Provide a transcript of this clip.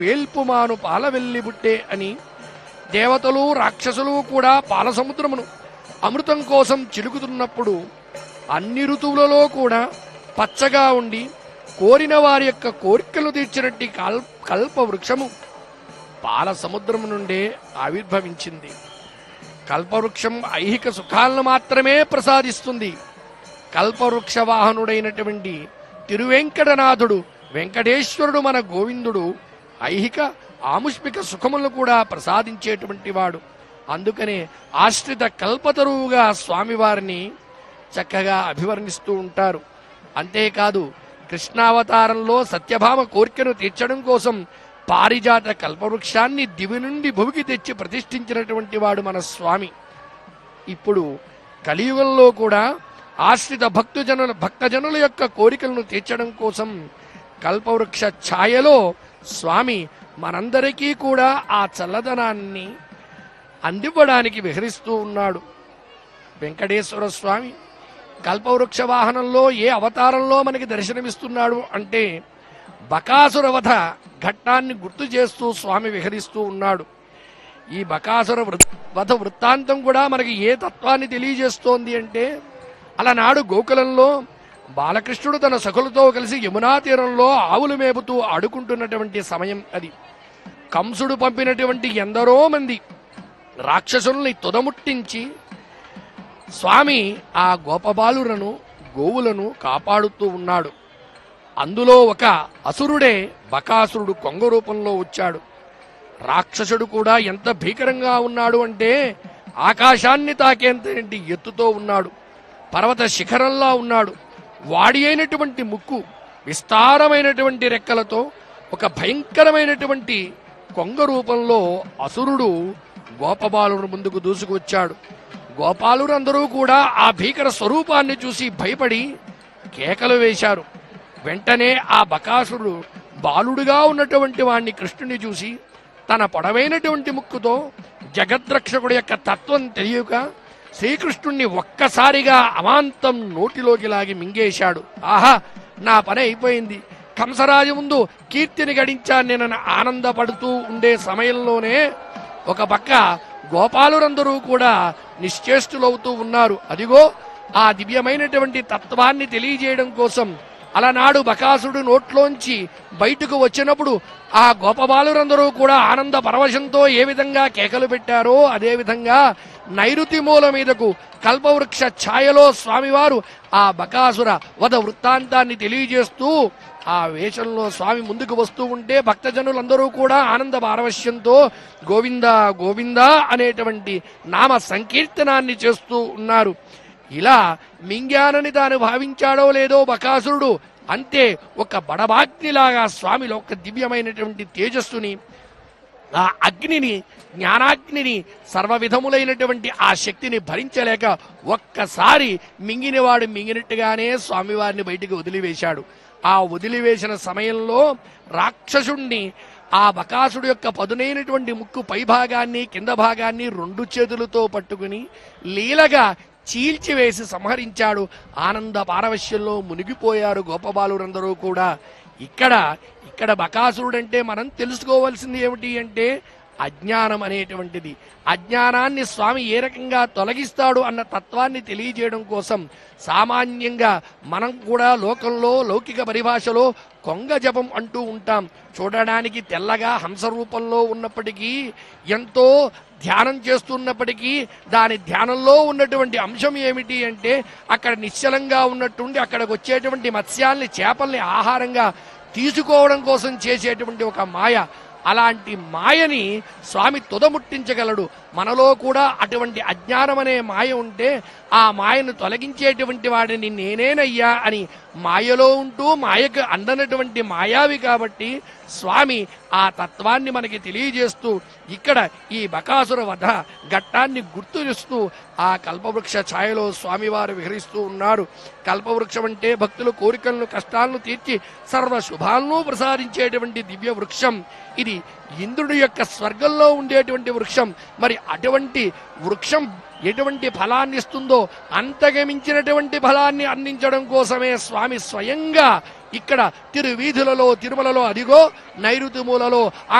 వేల్పుమాను పాలవెల్లి బుట్టే అని దేవతలు రాక్షసులు కూడా పాలసముద్రమును అమృతం కోసం చిలుకుతున్నప్పుడు అన్ని ఋతువులలో కూడా పచ్చగా ఉండి కోరిన వారి యొక్క కోరికలు తీర్చినట్టి కల్ కల్ప వృక్షము పాల సముద్రము నుండే ఆవిర్భవించింది కల్పవృక్షం ఐహిక సుఖాలను మాత్రమే ప్రసాదిస్తుంది కల్పవృక్ష వాహనుడైనటువంటి తిరువెంకటనాథుడు వెంకటేశ్వరుడు మన గోవిందుడు ఐహిక ఆముష్మిక సుఖములను కూడా ప్రసాదించేటువంటి వాడు అందుకనే ఆశ్రిత కల్పతరువుగా స్వామివారిని చక్కగా అభివర్ణిస్తూ ఉంటారు అంతేకాదు కృష్ణావతారంలో సత్యభామ కోరికను తీర్చడం కోసం పారిజాత కల్పవృక్షాన్ని దివి నుండి భూమికి తెచ్చి ప్రతిష్ఠించినటువంటి వాడు మన స్వామి ఇప్పుడు కలియుగంలో కూడా ఆశ్రిత భక్తుజనుల భక్తజనుల యొక్క కోరికలను తీర్చడం కోసం కల్పవృక్ష ఛాయలో స్వామి మనందరికీ కూడా ఆ చల్లదనాన్ని అందివ్వడానికి విహరిస్తూ ఉన్నాడు వెంకటేశ్వర స్వామి కల్పవృక్ష వాహనంలో ఏ అవతారంలో మనకి దర్శనమిస్తున్నాడు అంటే బకాసుర వధ ఘట్టాన్ని గుర్తు చేస్తూ స్వామి విహరిస్తూ ఉన్నాడు ఈ బకాసుర వృ- వధ వృత్తాంతం కూడా మనకి ఏ తత్వాన్ని తెలియజేస్తోంది అంటే అలనాడు గోకులంలో బాలకృష్ణుడు తన సఖులతో కలిసి యమునా తీరంలో ఆవులు మేపుతూ ఆడుకుంటున్నటువంటి సమయం అది కంసుడు పంపినటువంటి ఎందరో మంది రాక్షసుల్ని తుదముట్టించి స్వామి ఆ గోపబాలులను గోవులను కాపాడుతూ ఉన్నాడు అందులో ఒక అసురుడే బకాసురుడు కొంగ రూపంలో వచ్చాడు రాక్షసుడు కూడా ఎంత భీకరంగా ఉన్నాడు అంటే ఆకాశాన్ని తాకేంత ఎత్తుతో ఉన్నాడు పర్వత శిఖరంలా ఉన్నాడు వాడి అయినటువంటి ముక్కు విస్తారమైనటువంటి రెక్కలతో ఒక భయంకరమైనటువంటి కొంగ రూపంలో అసురుడు గోపబాలుని ముందుకు దూసుకువచ్చాడు గోపాలురందరూ కూడా ఆ భీకర స్వరూపాన్ని చూసి భయపడి కేకలు వేశారు వెంటనే ఆ బకాసురుడు బాలుడుగా ఉన్నటువంటి వాణ్ణి కృష్ణుని చూసి తన పొడవైనటువంటి ముక్కుతో జగద్రక్షకుడి యొక్క తత్వం తెలియక శ్రీకృష్ణుణ్ణి ఒక్కసారిగా అమాంతం నోటిలోకి లాగి మింగేశాడు ఆహా నా పని అయిపోయింది కంసరాజు ముందు కీర్తిని గడించాను నేను ఆనందపడుతూ ఉండే సమయంలోనే ఒక పక్క గోపాలురందరూ కూడా నిశ్చేష్టులవుతూ ఉన్నారు అదిగో ఆ దివ్యమైనటువంటి తత్వాన్ని తెలియజేయడం కోసం అలనాడు బకాసుడు నోట్లోంచి బయటకు వచ్చినప్పుడు ఆ గోపబాలురందరూ కూడా ఆనంద పరవశంతో ఏ విధంగా కేకలు పెట్టారో అదే విధంగా నైరుతి మూల మీదకు కల్పవృక్ష ఛాయలో స్వామివారు ఆ బకాసుర వధ వృత్తాంతాన్ని తెలియజేస్తూ ఆ వేషంలో స్వామి ముందుకు వస్తూ ఉంటే భక్తజనులందరూ కూడా ఆనంద పారవశ్యంతో గోవింద గోవింద అనేటువంటి నామ సంకీర్తనాన్ని చేస్తూ ఉన్నారు ఇలా మింగానని తాను భావించాడో లేదో బకాసురుడు అంతే ఒక బడబాగ్నిలాగా స్వామిలో ఒక దివ్యమైనటువంటి తేజస్సుని ఆ అగ్నిని జ్ఞానాగ్నిని సర్వ విధములైనటువంటి ఆ శక్తిని భరించలేక ఒక్కసారి మింగినవాడు మింగినట్టుగానే స్వామివారిని బయటికి వదిలివేశాడు ఆ వదిలివేసిన సమయంలో రాక్షసుణ్ణి ఆ బకాసుడు యొక్క పదునైనటువంటి ముక్కు పై భాగాన్ని కింద భాగాన్ని రెండు చేతులతో పట్టుకుని లీలగా చీల్చివేసి సంహరించాడు ఆనంద పారవశ్యంలో మునిగిపోయారు గోపబాలురందరూ కూడా ఇక్కడ ఇక్కడ బకాసురుడంటే మనం తెలుసుకోవాల్సింది ఏమిటి అంటే అజ్ఞానం అనేటువంటిది అజ్ఞానాన్ని స్వామి ఏ రకంగా తొలగిస్తాడు అన్న తత్వాన్ని తెలియజేయడం కోసం సామాన్యంగా మనం కూడా లోకంలో లౌకిక పరిభాషలో కొంగ జపం అంటూ ఉంటాం చూడడానికి తెల్లగా హంస రూపంలో ఉన్నప్పటికీ ఎంతో ధ్యానం చేస్తున్నప్పటికీ దాని ధ్యానంలో ఉన్నటువంటి అంశం ఏమిటి అంటే అక్కడ నిశ్చలంగా ఉన్నట్టుండి అక్కడికి వచ్చేటువంటి మత్స్యాల్ని చేపల్ని ఆహారంగా తీసుకోవడం కోసం చేసేటువంటి ఒక మాయ అలాంటి మాయని స్వామి తుదముట్టించగలడు మనలో కూడా అటువంటి అజ్ఞానం అనే మాయ ఉంటే ఆ మాయను తొలగించేటువంటి వాడిని నేనేనయ్యా అని మాయలో ఉంటూ మాయకు అందనటువంటి మాయావి కాబట్టి స్వామి ఆ తత్వాన్ని మనకి తెలియజేస్తూ ఇక్కడ ఈ బకాసుర వధ ఘట్టాన్ని గుర్తు చేస్తూ ఆ కల్పవృక్ష ఛాయలో స్వామివారు విహరిస్తూ ఉన్నారు కల్పవృక్షం అంటే భక్తుల కోరికలను కష్టాలను తీర్చి సర్వ శుభాలను ప్రసాదించేటువంటి దివ్య వృక్షం ఇది ఇంద్రుడి యొక్క స్వర్గంలో ఉండేటువంటి వృక్షం మరి అటువంటి వృక్షం ఎటువంటి ఫలాన్ని ఇస్తుందో అంతగా మించినటువంటి ఫలాన్ని అందించడం కోసమే స్వామి స్వయంగా ఇక్కడ తిరువీధులలో తిరుమలలో అదిగో నైరుతి మూలలో